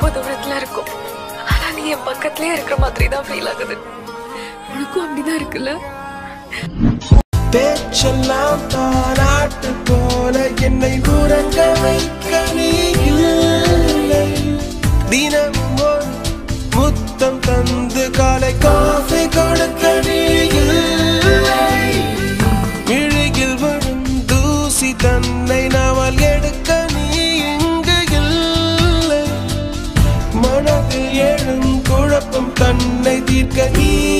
ரொம்ப தூரத்துல இருக்கும் ஆனா நீ என் பக்கத்துலயே இருக்கிற மாதிரி தான் ஃபீல் ஆகுது உனக்கும் அப்படிதான் இருக்குல்ல பேச்செல்லாம் தானாட்டு போல என்னை உறங்க வைக்க நீ இல்லை தினமும் ஒரு முத்தம் தந்து காலை காஃபி கொடுக்க நீ இல்லை விழியில் வரும் தூசி தன்னை நாவல் எடுக்க நீ இங்கு இல்லை மனதில் எழும் குழப்பம் தன்னை தீர்க்க நீ